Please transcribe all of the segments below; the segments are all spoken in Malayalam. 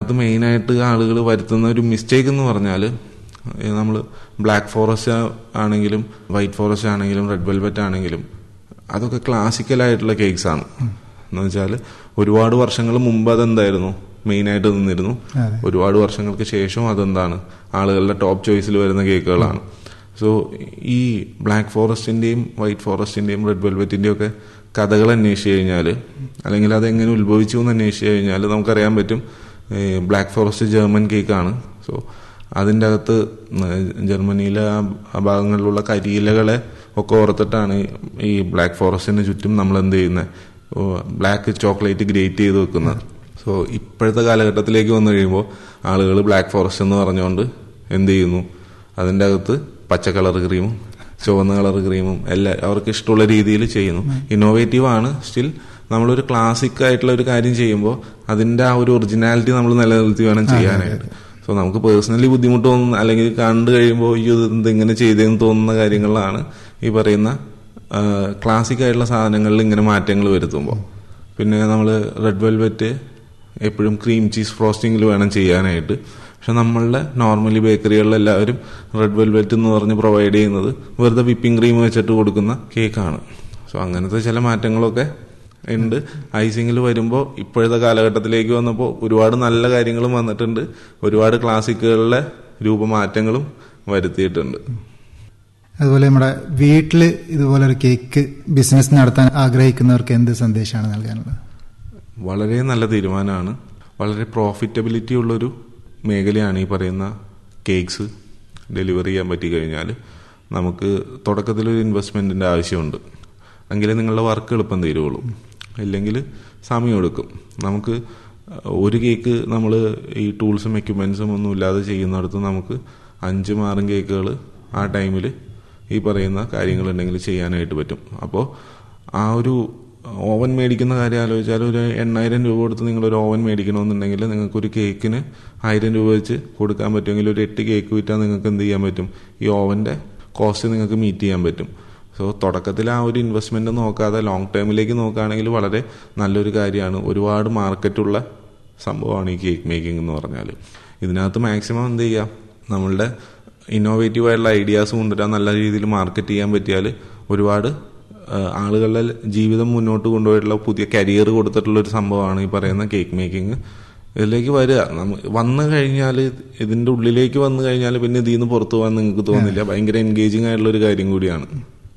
അത് മെയിനായിട്ട് ആളുകൾ വരുത്തുന്ന ഒരു മിസ്റ്റേക്ക് എന്ന് പറഞ്ഞാൽ നമ്മൾ ബ്ലാക്ക് ഫോറസ്റ്റ് ആണെങ്കിലും വൈറ്റ് ഫോറസ്റ്റ് ആണെങ്കിലും റെഡ് വെൽവെറ്റ് ആണെങ്കിലും അതൊക്കെ ക്ലാസിക്കലായിട്ടുള്ള കേക്ക്സ് ആണ് എന്ന് വെച്ചാൽ ഒരുപാട് വർഷങ്ങൾ മുമ്പ് അതെന്തായിരുന്നു മെയിനായിട്ട് നിന്നിരുന്നു അതെ. ഒരുപാട് വർഷങ്ങൾക്ക് ശേഷം അതെന്താണ് ആളുകളുടെ ടോപ്പ് ചോയ്സിൽ വരുന്ന കേക്കുകളാണ് സോ ഈ ബ്ലാക്ക് ഫോറസ്റ്റിന്റെയും വൈറ്റ് ഫോറസ്റ്റിന്റെയും റെഡ് വെൽവെറ്റിന്റെയും ഒക്കെ കഥകൾ അന്വേഷിച്ച് കഴിഞ്ഞാൽ അല്ലെങ്കിൽ അതെങ്ങനെ ഉത്ഭവിച്ചു എന്ന് അന്വേഷിച്ച് കഴിഞ്ഞാൽ നമുക്കറിയാൻ പറ്റും ബ്ലാക്ക് ഫോറസ്റ്റ് ജർമ്മൻ കേക്കാണ് സോ അതിൻ്റെ അകത്ത് ജർമ്മനിയിലെ ആ ആ ഭാഗങ്ങളിലുള്ള കരിയിലകളെ ഒക്കെ ഓർത്തിട്ടാണ് ഈ ബ്ലാക്ക് ഫോറസ്റ്റിന് ചുറ്റും നമ്മൾ എന്ത് ചെയ്യുന്നത് ബ്ലാക്ക് ചോക്ലേറ്റ് ഗ്രേറ്റ് ചെയ്ത് വെക്കുന്നത് സോ ഇപ്പോഴത്തെ കാലഘട്ടത്തിലേക്ക് വന്നു കഴിയുമ്പോൾ ആളുകൾ ബ്ലാക്ക് ഫോറസ്റ്റ് എന്ന് പറഞ്ഞുകൊണ്ട് എന്ത് ചെയ്യുന്നു അതിൻ്റെ അകത്ത് പച്ച കളർ ക്രീമും ചുവന്ന കളർ ക്രീമും എല്ലാം അവർക്ക് ഇഷ്ടമുള്ള രീതിയിൽ ചെയ്യുന്നു ഇന്നോവേറ്റീവ് ആണ് സ്റ്റിൽ നമ്മളൊരു ക്ലാസിക് ആയിട്ടുള്ള ഒരു കാര്യം ചെയ്യുമ്പോൾ അതിന്റെ ആ ഒരു ഒറിജിനാലിറ്റി നമ്മൾ നിലനിർത്തി വേണം ചെയ്യാനായിട്ട് സോ നമുക്ക് പേഴ്സണലി ബുദ്ധിമുട്ട് തോന്നുന്ന അല്ലെങ്കിൽ കണ്ടു കഴിയുമ്പോൾ അയ്യോ ഇത് ഇങ്ങനെ ചെയ്തതെന്ന് തോന്നുന്ന കാര്യങ്ങളിലാണ് ഈ പറയുന്ന ക്ലാസിക് ആയിട്ടുള്ള സാധനങ്ങളിൽ ഇങ്ങനെ മാറ്റങ്ങൾ വരുത്തുമ്പോൾ പിന്നെ നമ്മൾ റെഡ് വെൽവെറ്റ് എപ്പോഴും ക്രീം ചീസ് ഫ്രോസ്റ്റിംഗിൽ വേണം ചെയ്യാനായിട്ട് പക്ഷെ നമ്മളുടെ നോർമലി ബേക്കറികളിൽ എല്ലാവരും റെഡ് വെൽവെറ്റ് എന്ന് പറഞ്ഞ് പ്രൊവൈഡ് ചെയ്യുന്നത് വെറുതെ വിപ്പിംഗ് ക്രീം വെച്ചിട്ട് കൊടുക്കുന്ന കേക്കാണ് സോ അങ്ങനത്തെ ചില മാറ്റങ്ങളൊക്കെ ഉണ്ട് ഐസിങ്ങിൽ വരുമ്പോൾ ഇപ്പോഴത്തെ കാലഘട്ടത്തിലേക്ക് വന്നപ്പോൾ ഒരുപാട് നല്ല കാര്യങ്ങളും വന്നിട്ടുണ്ട് ഒരുപാട് ക്ലാസിക്കുകളിലെ രൂപമാറ്റങ്ങളും വരുത്തിയിട്ടുണ്ട് അതുപോലെ നമ്മുടെ വീട്ടിൽ ഇതുപോലെ ഒരു കേക്ക് ബിസിനസ് നടത്താൻ ആഗ്രഹിക്കുന്നവർക്ക് എന്ത് സന്ദേശമാണ് നൽകാനുള്ളത് വളരെ നല്ല തീരുമാനമാണ് വളരെ പ്രോഫിറ്റബിലിറ്റി ഉള്ളൊരു മേഖലയാണ് ഈ പറയുന്ന കേക്ക്സ് ഡെലിവറി ചെയ്യാൻ പറ്റി കഴിഞ്ഞാൽ നമുക്ക് തുടക്കത്തിലൊരു ഇൻവെസ്റ്റ്മെൻറ്റിൻ്റെ ആവശ്യമുണ്ട് എങ്കിലേ നിങ്ങളുടെ വർക്ക് എളുപ്പം തീരുള്ളൂ ഇല്ലെങ്കിൽ സമയം എടുക്കും നമുക്ക് ഒരു കേക്ക് നമ്മൾ ഈ ടൂൾസും എക്യുപ്മെൻസും ഒന്നും ഇല്ലാതെ ചെയ്യുന്നിടത്ത് നമുക്ക് അഞ്ചും ആറും കേക്കുകൾ ആ ടൈമിൽ ഈ പറയുന്ന കാര്യങ്ങളുണ്ടെങ്കിൽ ചെയ്യാനായിട്ട് പറ്റും അപ്പോൾ ആ ഒരു ഓവൻ മേടിക്കുന്ന കാര്യം ആലോചിച്ചാൽ ഒരു എണ്ണായിരം രൂപ കൊടുത്ത് നിങ്ങളൊരു ഓവൻ മേടിക്കണമെന്നുണ്ടെങ്കിൽ നിങ്ങൾക്ക് ഒരു കേക്കിന് ആയിരം രൂപ വെച്ച് കൊടുക്കാൻ പറ്റുമെങ്കിൽ ഒരു എട്ട് കേക്ക് വിറ്റാൽ നിങ്ങൾക്ക് എന്ത് ചെയ്യാൻ പറ്റും ഈ ഓവൻ്റെ കോസ്റ്റ് നിങ്ങൾക്ക് മീറ്റ് ചെയ്യാൻ പറ്റും സോ തുടക്കത്തിൽ ആ ഒരു ഇൻവെസ്റ്റ്മെന്റ് നോക്കാതെ ലോങ് ടേമിലേക്ക് നോക്കുകയാണെങ്കിൽ വളരെ നല്ലൊരു കാര്യമാണ് ഒരുപാട് മാർക്കറ്റുള്ള സംഭവമാണ് ഈ കേക്ക് മേക്കിംഗ് എന്ന് പറഞ്ഞാൽ ഇതിനകത്ത് മാക്സിമം എന്ത് ചെയ്യാം നമ്മളുടെ ഇന്നോവേറ്റീവ് ആയിട്ടുള്ള ഐഡിയാസ് കൊണ്ടുവരാൻ നല്ല രീതിയിൽ മാർക്കറ്റ് ചെയ്യാൻ പറ്റിയാൽ ഒരുപാട് ആളുകളുടെ ജീവിതം മുന്നോട്ട് കൊണ്ടുപോയിട്ടുള്ള പുതിയ കരിയർ കൊടുത്തിട്ടുള്ള ഒരു സംഭവമാണ് ഈ പറയുന്ന കേക്ക് മേക്കിംഗ് ഇതിലേക്ക് വരിക വന്നു കഴിഞ്ഞാൽ ഇതിന്റെ ഉള്ളിലേക്ക് വന്നു കഴിഞ്ഞാൽ പിന്നെ ഇതിൽ നിന്ന് പുറത്തു പോകാൻ നിങ്ങൾക്ക് തോന്നില്ല ഭയങ്കര എൻഗേജിങ് ആയിട്ടുള്ള ഒരു കാര്യം കൂടിയാണ്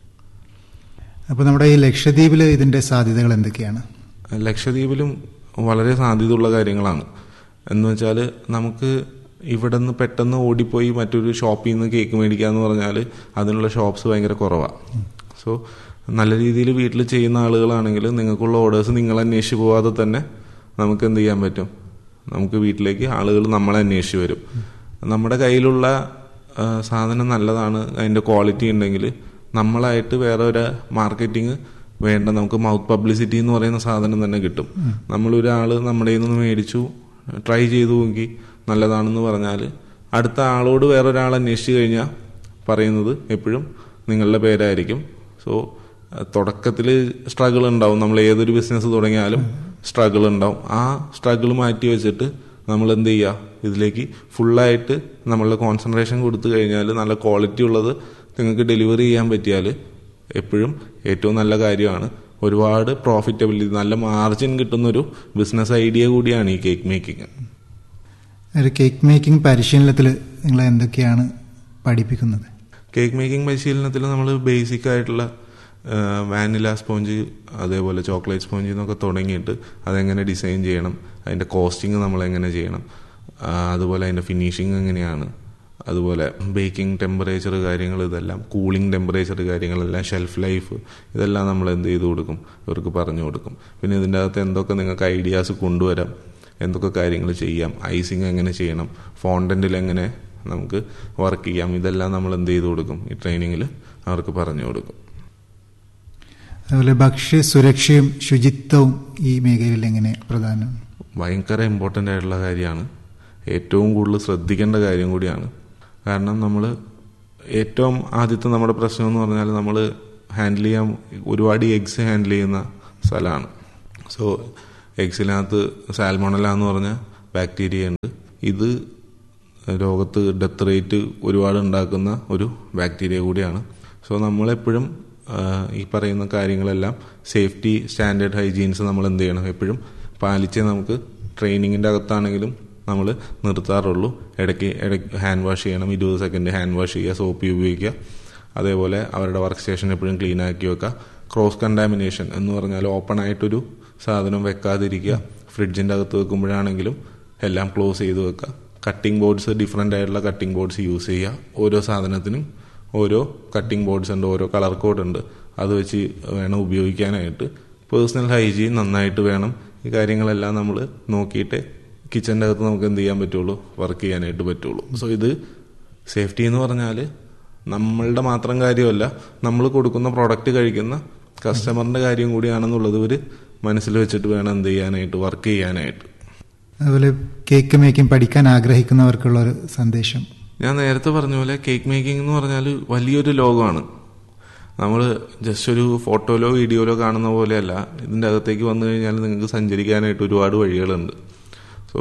അപ്പോൾ നമ്മുടെ ഈ ലക്ഷദ്വീപിൽ ഇതിന്റെ സാധ്യതകൾ എന്തൊക്കെയാണ് ലക്ഷദ്വീപിലും വളരെ സാധ്യതയുള്ള കാര്യങ്ങളാണ് എന്ന് വെച്ചാൽ നമുക്ക് ഇവിടെ നിന്ന് പെട്ടെന്ന് ഓടിപ്പോയി മറ്റൊരു ഷോപ്പിൽ നിന്ന് കേക്ക് മേടിക്കുക എന്ന് പറഞ്ഞാൽ അതിനുള്ള ഷോപ്സ് ഭയങ്കര കുറവാണ് സോ നല്ല രീതിയിൽ വീട്ടിൽ ചെയ്യുന്ന ആളുകളാണെങ്കിൽ നിങ്ങൾക്കുള്ള ഓർഡേഴ്സ് നിങ്ങൾ അന്വേഷിച്ച് പോവാതെ തന്നെ നമുക്ക് എന്ത് ചെയ്യാൻ പറ്റും നമുക്ക് വീട്ടിലേക്ക് ആളുകൾ നമ്മളെ അന്വേഷിച്ച് വരും നമ്മുടെ കയ്യിലുള്ള സാധനം നല്ലതാണ് അതിൻ്റെ ക്വാളിറ്റി ഉണ്ടെങ്കിൽ നമ്മളായിട്ട് വേറെ ഒരു മാർക്കറ്റിംഗ് വേണ്ട നമുക്ക് മൗത്ത് പബ്ലിസിറ്റി എന്ന് പറയുന്ന സാധനം തന്നെ കിട്ടും നമ്മളൊരാൾ നമ്മുടെ നിന്ന് മേടിച്ചു ട്രൈ ചെയ്തു നോക്കി നല്ലതാണെന്ന് പറഞ്ഞാൽ അടുത്ത ആളോട് വേറൊരാൾ അന്വേഷിച്ച് കഴിഞ്ഞാൽ പറയുന്നത് എപ്പോഴും നിങ്ങളുടെ പേരായിരിക്കും സോ തുടക്കത്തിൽ സ്ട്രഗിൾ ഉണ്ടാവും നമ്മൾ ഏതൊരു ബിസിനസ് തുടങ്ങിയാലും സ്ട്രഗിൾ ഉണ്ടാവും ആ സ്ട്രഗിൾ മാറ്റി വെച്ചിട്ട് നമ്മൾ എന്ത് ചെയ്യുക ഇതിലേക്ക് ഫുള്ളായിട്ട് നമ്മളുടെ കോൺസെൻട്രേഷൻ കൊടുത്തു കഴിഞ്ഞാൽ നല്ല ക്വാളിറ്റി ഉള്ളത് നിങ്ങൾക്ക് ഡെലിവറി ചെയ്യാൻ പറ്റിയാൽ എപ്പോഴും ഏറ്റവും നല്ല കാര്യമാണ് ഒരുപാട് പ്രോഫിറ്റബിലിറ്റി നല്ല മാർജിൻ കിട്ടുന്നൊരു ബിസിനസ് ഐഡിയ കൂടിയാണ് ഈ കേക്ക് മേക്കിംഗ് ഒരു കേക്ക് മേക്കിംഗ് പരിശീലനത്തിൽ നിങ്ങൾ എന്തൊക്കെയാണ് പഠിപ്പിക്കുന്നത് കേക്ക് മേക്കിംഗ് പരിശീലനത്തിൽ നമ്മൾ ബേസിക് ആയിട്ടുള്ള വാനില സ്പോഞ്ച് അതേപോലെ ചോക്ലേറ്റ് സ്പോഞ്ച് എന്നൊക്കെ തുടങ്ങിയിട്ട് അതെങ്ങനെ ഡിസൈൻ ചെയ്യണം അതിൻ്റെ കോസ്റ്റിംഗ് നമ്മൾ എങ്ങനെ ചെയ്യണം അതുപോലെ അതിൻ്റെ ഫിനിഷിങ് എങ്ങനെയാണ് അതുപോലെ ബേക്കിംഗ് ടെമ്പറേച്ചർ കാര്യങ്ങൾ ഇതെല്ലാം കൂളിംഗ് ടെമ്പറേച്ചർ കാര്യങ്ങളെല്ലാം ഷെൽഫ് ലൈഫ് ഇതെല്ലാം നമ്മൾ എന്ത് ചെയ്ത് കൊടുക്കും ഇവർക്ക് പറഞ്ഞു കൊടുക്കും പിന്നെ ഇതിൻ്റെ അകത്ത് എന്തൊക്കെ നിങ്ങൾക്ക് ഐഡിയാസ് കൊണ്ടുവരാം എന്തൊക്കെ കാര്യങ്ങൾ ചെയ്യാം ഐസിങ് എങ്ങനെ ചെയ്യണം ഫോണ്ടന്റിൽ എങ്ങനെ നമുക്ക് വർക്ക് ചെയ്യാം ഇതെല്ലാം നമ്മൾ എന്ത് ചെയ്ത് കൊടുക്കും ഈ ട്രെയിനിങ്ങിൽ അവർക്ക് പറഞ്ഞു കൊടുക്കും അതുപോലെ ഭക്ഷ്യ സുരക്ഷയും ശുചിത്വവും ഈ മേഖലയിൽ എങ്ങനെ പ്രധാനം ഭയങ്കര ഇമ്പോർട്ടൻ്റ് ആയിട്ടുള്ള കാര്യമാണ് ഏറ്റവും കൂടുതൽ ശ്രദ്ധിക്കേണ്ട കാര്യം കൂടിയാണ് കാരണം നമ്മൾ ഏറ്റവും ആദ്യത്തെ നമ്മുടെ പ്രശ്നം എന്ന് പറഞ്ഞാൽ നമ്മൾ ഹാൻഡിൽ ചെയ്യാൻ ഒരുപാട് എഗ്സ് ഹാൻഡിൽ ചെയ്യുന്ന സ്ഥലമാണ് സോ എഗ്സിനകത്ത് സാൽമോണല എന്ന് പറഞ്ഞാൽ ബാക്ടീരിയ ഉണ്ട് ഇത് ലോകത്ത് ഡെത്ത് റേറ്റ് ഒരുപാട് ഉണ്ടാക്കുന്ന ഒരു ബാക്ടീരിയ കൂടിയാണ് സോ നമ്മളെപ്പോഴും ആ, ഈ പറയുന്ന കാര്യങ്ങളെല്ലാം സേഫ്റ്റി സ്റ്റാൻഡേർഡ് ഹൈജീൻസ് നമ്മൾ എന്ത് ചെയ്യണം എപ്പോഴും പാലിച്ചേ നമുക്ക് ട്രെയിനിങ്ങിൻ്റെ അകത്താണെങ്കിലും നമ്മൾ നിർത്താറുള്ളൂ ഇടയ്ക്ക് ഇടയ്ക്ക് ഹാൻഡ് വാഷ് ചെയ്യണം ഇരുപത് സെക്കൻഡ് ഹാൻഡ് വാഷ് ചെയ്യുക സോപ്പ് ഉപയോഗിക്കുക അതേപോലെ അവരുടെ വർക്ക് സ്റ്റേഷൻ എപ്പോഴും ക്ലീൻ ആക്കി വെക്കുക ക്രോസ് കണ്ടാമിനേഷൻ എന്ന് പറഞ്ഞാൽ ഓപ്പൺ ആയിട്ടൊരു സാധനം വെക്കാതിരിക്കുക ഫ്രിഡ്ജിൻ്റെ അകത്ത് വെക്കുമ്പോഴാണെങ്കിലും എല്ലാം ക്ലോസ് ചെയ്ത് വെക്കുക കട്ടിംഗ് ബോർഡ്സ് ഡിഫറെൻ്റ് ആയിട്ടുള്ള കട്ടിംഗ് ബോർഡ്സ് യൂസ് ചെയ്യുക ഓരോ സാധനത്തിനും ഓരോ കട്ടിംഗ് ബോർഡ്സ് ഉണ്ട് ഓരോ കളർ കോഡ് ഉണ്ട് അത് വെച്ച് വേണം ഉപയോഗിക്കാനായിട്ട് പേഴ്സണൽ ഹൈജീൻ നന്നായിട്ട് വേണം ഈ കാര്യങ്ങളെല്ലാം നമ്മൾ നോക്കിയിട്ട് കിച്ചൻ്റെ അകത്ത് നമുക്ക് എന്ത് ചെയ്യാൻ പറ്റുള്ളൂ വർക്ക് ചെയ്യാനായിട്ട് പറ്റുള്ളൂ സോ ഇത് സേഫ്റ്റി എന്ന് പറഞ്ഞാൽ നമ്മളുടെ മാത്രം കാര്യമല്ല നമ്മൾ കൊടുക്കുന്ന പ്രോഡക്റ്റ് കഴിക്കുന്ന കസ്റ്റമറിന്റെ കാര്യം കൂടിയാണെന്നുള്ളത് ഒരു മനസ്സിൽ വെച്ചിട്ട് വേണം എന്ത് ചെയ്യാനായിട്ട് വർക്ക് ചെയ്യാനായിട്ട് അതുപോലെ കേക്ക് മേക്കിംഗ് പഠിക്കാൻ ആഗ്രഹിക്കുന്നവർക്കുള്ള ഒരു സന്ദേശം ഞാൻ നേരത്തെ പറഞ്ഞ പോലെ കേക്ക് മേക്കിംഗ് എന്ന് പറഞ്ഞാൽ വലിയൊരു ലോകമാണ് നമ്മൾ ജസ്റ്റ് ഒരു ഫോട്ടോയിലോ വീഡിയോയിലോ കാണുന്ന പോലെയല്ല ഇതിൻ്റെ അകത്തേക്ക് വന്നു കഴിഞ്ഞാൽ നിങ്ങൾക്ക് സഞ്ചരിക്കാനായിട്ട് ഒരുപാട് വഴികളുണ്ട് സോ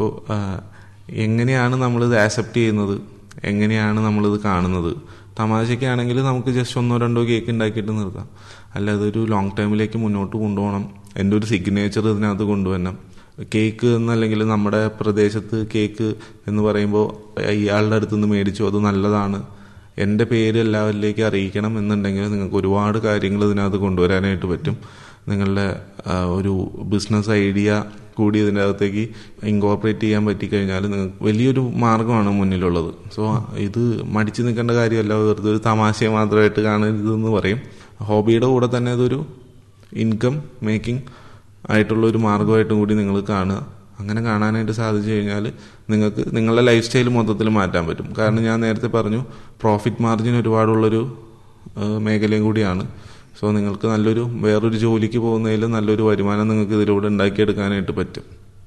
എങ്ങനെയാണ് നമ്മളിത് ആക്സെപ്റ്റ് ചെയ്യുന്നത് എങ്ങനെയാണ് നമ്മളിത് കാണുന്നത് തമാശയ്ക്കാണെങ്കിൽ നമുക്ക് ജസ്റ്റ് ഒന്നോ രണ്ടോ കേക്ക് ഉണ്ടാക്കിയിട്ട് നിർത്താം അല്ല അതൊരു ലോങ് ടൈമിലേക്ക് മുന്നോട്ട് കൊണ്ടുപോകണം എൻ്റെ ഒരു സിഗ്നേച്ചർ ഇതിനകത്ത് കൊണ്ടുവരണം കേക്ക് എന്നല്ലെങ്കിൽ നമ്മുടെ പ്രദേശത്ത് കേക്ക് എന്ന് പറയുമ്പോൾ ഇയാളുടെ അടുത്ത് നിന്ന് മേടിച്ചു അത് നല്ലതാണ് എൻ്റെ പേര് എല്ലാവരിലേക്ക് അറിയിക്കണം എന്നുണ്ടെങ്കിൽ നിങ്ങൾക്ക് ഒരുപാട് കാര്യങ്ങൾ ഇതിനകത്ത് കൊണ്ടുവരാനായിട്ട് പറ്റും നിങ്ങളുടെ ആ, ഒരു ബിസിനസ് ഐഡിയ കൂടി ഇതിൻ്റെ അകത്തേക്ക് ഇൻകോർപ്പറേറ്റ് ചെയ്യാൻ പറ്റിക്കഴിഞ്ഞാൽ നിങ്ങൾക്ക് വലിയൊരു മാർഗമാണ് മുന്നിലുള്ളത് സോ ഇത് മടിച്ചു നിൽക്കേണ്ട കാര്യമല്ല വെറുതെ ഒരു തമാശയെ മാത്രമായിട്ട് കാണരുതെന്ന് പറയും ഹോബിയുടെ കൂടെ തന്നെ ഇതൊരു ഇൻകം മേക്കിംഗ് ആയിട്ടുള്ള ഒരു മാർഗമായിട്ടും കൂടി നിങ്ങൾ കാണുക അങ്ങനെ കാണാനായിട്ട് സാധിച്ചു കഴിഞ്ഞാൽ നിങ്ങൾക്ക് നിങ്ങളുടെ ലൈഫ് സ്റ്റൈൽ മൊത്തത്തിൽ മാറ്റാൻ പറ്റും കാരണം ഞാൻ നേരത്തെ പറഞ്ഞു പ്രോഫിറ്റ് മാർജിൻ ഒരുപാടുള്ളൊരു ആ, മേഖലയും കൂടിയാണ് സോ നിങ്ങൾക്ക് നല്ലൊരു വേറൊരു ജോലിക്ക് പോകുന്നതിൽ നല്ലൊരു വരുമാനം നിങ്ങൾക്ക് ഇതിലൂടെ ഉണ്ടാക്കിയെടുക്കാനായിട്ട് പറ്റും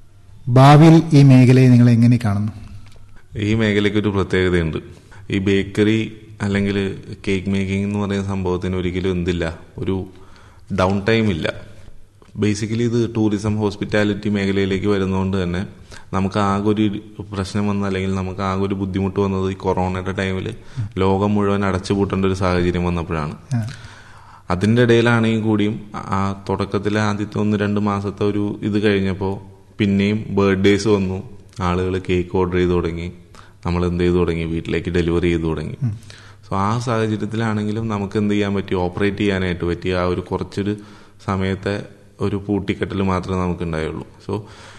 ഭാവിയിൽ ഈ മേഖലയെ നിങ്ങൾ എങ്ങനെ കാണുന്നു ഈ മേഖലയ്ക്ക് ഒരു പ്രത്യേകതയുണ്ട് ഈ ബേക്കറി അല്ലെങ്കിൽ കേക്ക് മേക്കിംഗ് എന്ന് പറയുന്ന സംഭവത്തിന് ഒരിക്കലും എന്തില്ല ഒരു ഡൗൺ ടൈം ഇല്ല ബേസിക്കലി ഇത് ടൂറിസം ഹോസ്പിറ്റാലിറ്റി മേഖലയിലേക്ക് വരുന്നതുകൊണ്ട് തന്നെ നമുക്ക് ആകെ ഒരു പ്രശ്നം വന്ന അല്ലെങ്കിൽ നമുക്ക് ആകെ ഒരു ബുദ്ധിമുട്ട് വന്നത് ഈ കൊറോണയുടെ ടൈമിൽ ലോകം മുഴുവൻ അടച്ചുപൂട്ടേണ്ട ഒരു സാഹചര്യം വന്നപ്പോഴാണ് ആ. അതിൻ്റെ ഇടയിലാണെങ്കിൽ കൂടിയും ആ തുടക്കത്തിലെ ആദ്യത്തെ ഒന്ന് രണ്ട് മാസത്തെ ഒരു ഇത് കഴിഞ്ഞപ്പോൾ പിന്നെയും ബർത്ത്ഡേസ് വന്നു ആളുകൾ കേക്ക് ഓർഡർ ചെയ്ത് തുടങ്ങി നമ്മൾ എന്ത് ചെയ്തു തുടങ്ങി വീട്ടിലേക്ക് ഡെലിവറി ചെയ്തു തുടങ്ങി സോ ആ സാഹചര്യത്തിലാണെങ്കിലും നമുക്ക് എന്ത് ചെയ്യാൻ പറ്റി ഓപ്പറേറ്റ് ചെയ്യാനായിട്ട് പറ്റി ആ ഒരു കുറച്ചൊരു സമയത്തെ ഒരു പൂട്ടിക്കെട്ടൽ മാത്രമേ നമുക്ക് ഉണ്ടായുള്ളൂ സോ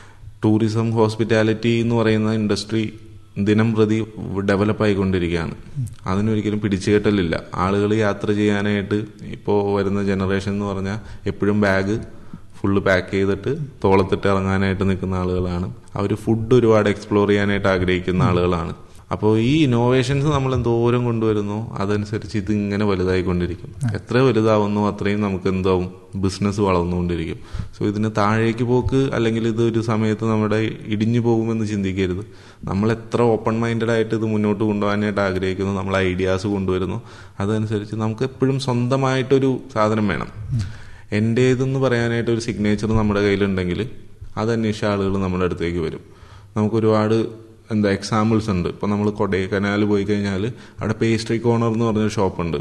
ടൂറിസം ഹോസ്പിറ്റാലിറ്റി എന്ന് പറയുന്ന ഇൻഡസ്ട്രി ദിനം പ്രതി ഡെവലപ്പ് ആയിക്കൊണ്ടിരിക്കുകയാണ് അതിനൊരിക്കലും പിടിച്ചുകെട്ടലില്ല ആളുകൾ യാത്ര ചെയ്യാനായിട്ട് ഇപ്പോൾ വരുന്ന ജനറേഷൻ എന്ന് പറഞ്ഞാൽ എപ്പോഴും ബാഗ് ഫുള്ള് പാക്ക് ചെയ്തിട്ട് തോളത്തിട്ട് ഇറങ്ങാനായിട്ട് നിൽക്കുന്ന ആളുകളാണ് അവർ ഫുഡ് ഒരുപാട് എക്സ്പ്ലോർ ചെയ്യാനായിട്ട് ആഗ്രഹിക്കുന്ന ആളുകളാണ് അപ്പോൾ ഈ ഇന്നോവേഷൻസ് നമ്മൾ എന്തോരം കൊണ്ടുവരുന്നോ അതനുസരിച്ച് ഇത് ഇങ്ങനെ വലുതായിക്കൊണ്ടിരിക്കും എത്ര വലുതാവുന്നോ അത്രയും നമുക്ക് എന്താവും ബിസിനസ് വളർന്നുകൊണ്ടിരിക്കും സോ ഇതിന് താഴേക്ക് പോക്ക് അല്ലെങ്കിൽ ഇത് ഒരു സമയത്ത് നമ്മുടെ ഇടിഞ്ഞു പോകുമെന്ന് ചിന്തിക്കരുത് നമ്മൾ എത്ര ഓപ്പൺ മൈൻഡഡ് ആയിട്ട് ഇത് മുന്നോട്ട് കൊണ്ടുപോകാനായിട്ട് ആഗ്രഹിക്കുന്നു നമ്മൾ ഐഡിയാസ് കൊണ്ടുവരുന്നു അതനുസരിച്ച് നമുക്ക് എപ്പോഴും സ്വന്തമായിട്ടൊരു സാധനം വേണം എൻ്റേതെന്ന് പറയാനായിട്ട് ഒരു സിഗ്നേച്ചർ നമ്മുടെ കയ്യിലുണ്ടെങ്കിൽ അതന്വേഷിച്ച ആളുകൾ നമ്മുടെ അടുത്തേക്ക് വരും നമുക്ക് ഒരുപാട് എന്താ എക്സാമ്പിൾസ് ഉണ്ട് ഇപ്പൊ നമ്മൾ കൊടൈക്കനാൽ പോയി കഴിഞ്ഞാൽ അവിടെ പേസ്ട്രി കോർണർ എന്ന് പറഞ്ഞൊരു ഷോപ്പുണ്ട്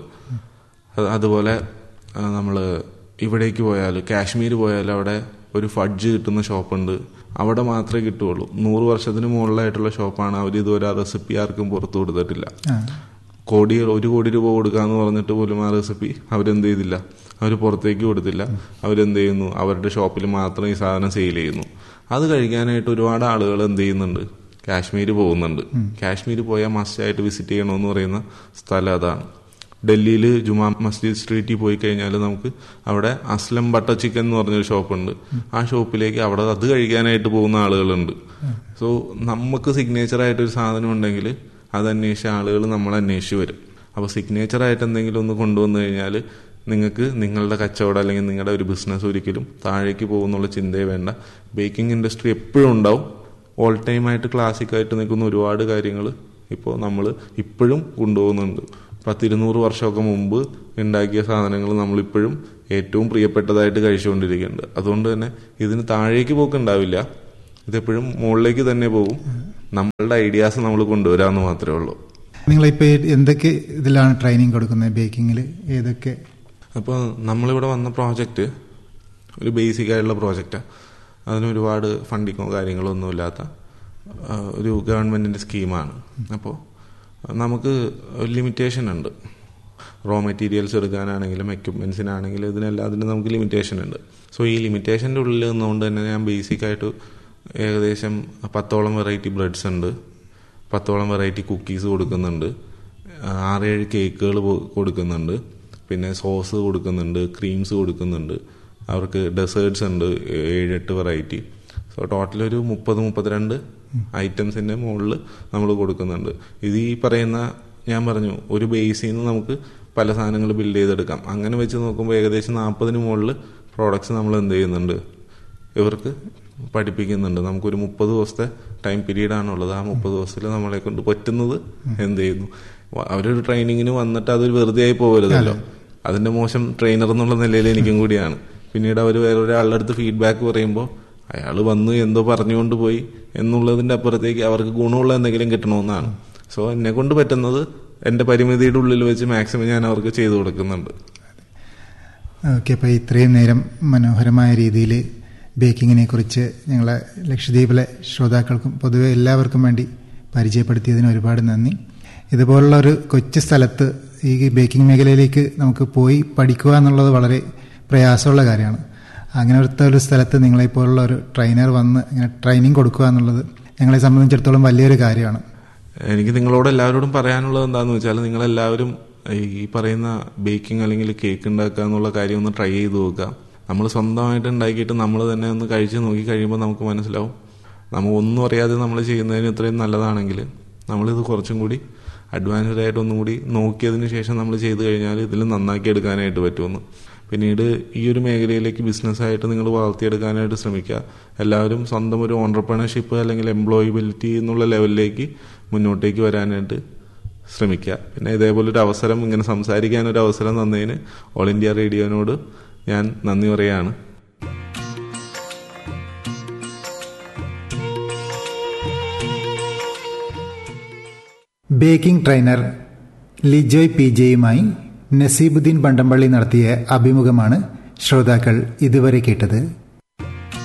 അത് അതുപോലെ നമ്മൾ ഇവിടേക്ക് പോയാൽ കാശ്മീർ പോയാൽ അവിടെ ഒരു ഫഡ്ജ് കിട്ടുന്ന ഷോപ്പുണ്ട് അവിടെ മാത്രമേ കിട്ടുള്ളൂ നൂറ് വർഷത്തിന് മുകളിലായിട്ടുള്ള ഷോപ്പാണ് അവർ ഇതുവരെ ആ റെസിപ്പി ആർക്കും പുറത്തു കൊടുത്തിട്ടില്ല ആ. കോടി ഒരു കോടി രൂപ കൊടുക്കാന്ന് പറഞ്ഞിട്ട് പോലും ആ റെസിപ്പി അവരെന്ത് ചെയ്തില്ല അവർ പുറത്തേക്ക് കൊടുത്തില്ല അവരെന്ത് ചെയ്യുന്നു അവരുടെ ഷോപ്പിൽ മാത്രം ഈ സാധനം സെയിൽ ചെയ്യുന്നു അത് കഴിക്കാനായിട്ട് ഒരുപാട് ആളുകൾ എന്ത് ചെയ്യുന്നുണ്ട് കാശ്മീർ പോകുന്നുണ്ട് കാശ്മീർ പോയാൽ മസ്റ്റായിട്ട് വിസിറ്റ് ചെയ്യണമെന്ന് പറയുന്ന സ്ഥലം അതാണ് ഡൽഹിയിൽ ജുമാ മസ്ജിദ് സ്ട്രീറ്റിൽ പോയി കഴിഞ്ഞാൽ നമുക്ക് അവിടെ അസ്ലം ബട്ടർ ചിക്കൻ എന്ന് പറഞ്ഞൊരു ഷോപ്പുണ്ട് ആ ഷോപ്പിലേക്ക് അവിടെ അത് കഴിക്കാനായിട്ട് പോകുന്ന ആളുകളുണ്ട് സോ നമുക്ക് സിഗ്നേച്ചർ ആയിട്ട് ഒരു സാധനം ഉണ്ടെങ്കിൽ അത് അന്വേഷിച്ച ആളുകൾ നമ്മൾ അന്വേഷിച്ച് വരും അപ്പോൾ സിഗ്നേച്ചർ ആയിട്ട് എന്തെങ്കിലും ഒന്ന് കൊണ്ടുവന്നു കഴിഞ്ഞാൽ നിങ്ങൾക്ക് നിങ്ങളുടെ കച്ചവടം അല്ലെങ്കിൽ നിങ്ങളുടെ ഒരു ബിസിനസ് ഒരിക്കലും താഴേക്ക് പോകുന്നുള്ള ചിന്തയെ വേണ്ട ബേക്കിംഗ് ഇൻഡസ്ട്രി എപ്പോഴും ഉണ്ടാവും ഓൾ ടൈം ആയിട്ട് ക്ലാസിക് ആയിട്ട് നിൽക്കുന്ന ഒരുപാട് കാര്യങ്ങൾ ഇപ്പോൾ നമ്മൾ ഇപ്പോഴും കൊണ്ടുപോകുന്നുണ്ട് പത്തിരുന്നൂറ് വർഷമൊക്കെ മുമ്പ് ഉണ്ടാക്കിയ സാധനങ്ങൾ നമ്മളിപ്പോഴും ഏറ്റവും പ്രിയപ്പെട്ടതായിട്ട് കഴിച്ചുകൊണ്ടിരിക്കുന്നുണ്ട് അതുകൊണ്ട് തന്നെ ഇതിന് താഴേക്ക് പോക്കുണ്ടാവില്ല ഇതെപ്പോഴും മുകളിലേക്ക് തന്നെ പോകും നമ്മളുടെ ഐഡിയാസ് നമ്മൾ കൊണ്ടുവരാമെന്ന് മാത്രമേ ഉള്ളൂ നിങ്ങളിപ്പോൾ എന്തൊക്കെ ഇതിലാണ് ട്രെയിനിങ് കൊടുക്കുന്നത് ബേക്കിങ്ങിൽ ഏതൊക്കെ അപ്പോൾ നമ്മളിവിടെ വന്ന പ്രോജക്റ്റ് ഒരു ബേസിക് ആയിട്ടുള്ള പ്രോജക്റ്റാണ് അതിന് ഒരുപാട് ഫണ്ടിങ്ങോ കാര്യങ്ങളോ ഒന്നുമില്ലാത്ത ആ, ഒരു ഗവൺമെൻറ്റിൻ്റെ സ്കീമാണ് അപ്പോൾ നമുക്ക് ഒരു ലിമിറ്റേഷൻ ഉണ്ട് റോ മെറ്റീരിയൽസ് എടുക്കാനാണെങ്കിലും എക്യുപ്മെൻസിനാണെങ്കിലും ഇതിനെല്ലാത്തിനും നമുക്ക് ലിമിറ്റേഷൻ ഉണ്ട് സോ ഈ ലിമിറ്റേഷൻ്റെ ഉള്ളിൽ നിന്നുകൊണ്ട് തന്നെ ഞാൻ ബേസിക് ആയിട്ട് ഏകദേശം പത്തോളം വെറൈറ്റി ബ്രെഡ്സ് ഉണ്ട് പത്തോളം വെറൈറ്റി കുക്കീസ് കൊടുക്കുന്നുണ്ട് ആറേഴ് കേക്കുകൾ കൊടുക്കുന്നുണ്ട് പിന്നെ സോസ് കൊടുക്കുന്നുണ്ട് ക്രീംസ് കൊടുക്കുന്നുണ്ട് അവർക്ക് ഡെസേർട്സ് ഉണ്ട് ഏഴെട്ട് വെറൈറ്റി സോ ടോട്ടൽ ഒരു മുപ്പത് മുപ്പത്തിരണ്ട് ഐറ്റംസിന്റെ മുകളിൽ നമ്മൾ കൊടുക്കുന്നുണ്ട് ഇത് ഈ പറയുന്ന ഞാൻ പറഞ്ഞു ഒരു ബേസിൽ നിന്ന് നമുക്ക് പല സാധനങ്ങൾ ബിൽഡ് ചെയ്തെടുക്കാം അങ്ങനെ വെച്ച് നോക്കുമ്പോൾ ഏകദേശം നാൽപ്പതിന് മുകളിൽ പ്രോഡക്ട്സ് നമ്മൾ എന്ത് ചെയ്യുന്നുണ്ട് ഇവർക്ക് പഠിപ്പിക്കുന്നുണ്ട് നമുക്കൊരു മുപ്പത് ദിവസത്തെ ടൈം പീരീഡ് ആണുള്ളത് ആ മുപ്പത് ദിവസത്തിൽ നമ്മളെ കൊണ്ട് പറ്റുന്നത് എന്ത് ചെയ്യുന്നു വ- അവരൊരു ട്രെയിനിങ്ങിന് വന്നിട്ട് അതൊരു വെറുതെ ആയി പോകരുതല്ലോ അതിന്റെ മോശം ട്രെയിനർ എന്നുള്ള നിലയിൽ എനിക്കും കൂടിയാണ് പിന്നീട് അവർ വേറൊരാളുടെ അടുത്ത് ഫീഡ്ബാക്ക് പറയുമ്പോൾ അയാൾ വന്ന് എന്തോ പറഞ്ഞുകൊണ്ട് പോയി എന്നുള്ളതിന്റെ അപ്പുറത്തേക്ക് അവർക്ക് ഗുണമുള്ള എന്തെങ്കിലും കിട്ടണമെന്നാണ് സോ എന്നെ കൊണ്ട് പറ്റുന്നത് എന്റെ പരിമിതിയുടെ ഉള്ളിൽ വെച്ച് മാക്സിമം ഞാൻ അവർക്ക് ചെയ്തു കൊടുക്കുന്നുണ്ട് ഓക്കെ അപ്പോൾ ഇത്രയും നേരം മനോഹരമായ രീതിയിൽ ബേക്കിങ്ങിനെ കുറിച്ച് ഞങ്ങളെ ലക്ഷദ്വീപിലെ ശ്രോതാക്കൾക്കും പൊതുവെ എല്ലാവർക്കും വേണ്ടി പരിചയപ്പെടുത്തിയതിന് ഒരുപാട് നന്ദി ഇതുപോലുള്ള ഒരു കൊച്ചു സ്ഥലത്ത് ഈ ബേക്കിംഗ് മേഖലയിലേക്ക് നമുക്ക് പോയി പഠിക്കുക എന്നുള്ളത് വളരെ പ്രയാസമുള്ള കാര്യമാണ് അങ്ങനത്തെ ഒരു സ്ഥലത്ത് നിങ്ങളെപ്പോലുള്ള ഒരു ട്രെയിനർ വന്ന് ഇങ്ങനെ ട്രെയിനിങ് കൊടുക്കുക എന്നുള്ളത് ഞങ്ങളെ സംബന്ധിച്ചിടത്തോളം വലിയൊരു കാര്യമാണ് എനിക്ക് നിങ്ങളോട് എല്ലാവരോടും പറയാനുള്ളത് എന്താണെന്ന് വെച്ചാൽ നിങ്ങളെല്ലാവരും ഈ പറയുന്ന ബേക്കിംഗ് അല്ലെങ്കിൽ കേക്ക് ഉണ്ടാക്കുക എന്നുള്ള കാര്യം ഒന്ന് ട്രൈ ചെയ്ത് നോക്കുക നമ്മൾ സ്വന്തമായിട്ട് ഉണ്ടാക്കിയിട്ട് നമ്മൾ തന്നെ ഒന്ന് കഴിച്ച് നോക്കി കഴിയുമ്പോൾ നമുക്ക് മനസ്സിലാവും നമ്മൾ ഒന്നും അറിയാതെ നമ്മൾ ചെയ്യുന്നതിന് ഇത്രയും നല്ലതാണെങ്കിൽ നമ്മളിത് കുറച്ചും കൂടി അഡ്വാൻസ്ഡ് ആയിട്ട് ഒന്നും കൂടി നോക്കിയതിന് ശേഷം നമ്മൾ ചെയ്ത് കഴിഞ്ഞാൽ ഇതിൽ നന്നാക്കി എടുക്കാനായിട്ട് പറ്റുമെന്ന് പിന്നീട് ഈ ഒരു മേഖലയിലേക്ക് ബിസിനസ്സായിട്ട് നിങ്ങൾ വളർത്തിയെടുക്കാനായിട്ട് ശ്രമിക്കുക എല്ലാവരും സ്വന്തം ഒരു ഓണ്ടർപ്രണർഷിപ്പ് അല്ലെങ്കിൽ എംപ്ലോയബിലിറ്റി എന്നുള്ള ലെവലിലേക്ക് മുന്നോട്ടേക്ക് വരാനായിട്ട് ശ്രമിക്കുക പിന്നെ ഇതേപോലെ ഒരു അവസരം ഇങ്ങനെ സംസാരിക്കാൻ ഒരു അവസരം തന്നതിന് ഓൾ ഇന്ത്യ റേഡിയോനോട് ഞാൻ നന്ദി പറയുകയാണ് ബേക്കിംഗ് ട്രെയിനർ ലിജോയ് പി ജെയുമായി നസീബുദ്ദീൻ പണ്ടമ്പള്ളി നടത്തിയ അഭിമുഖമാണ് ശ്രോതാക്കൾ ഇതുവരെ കേട്ടത്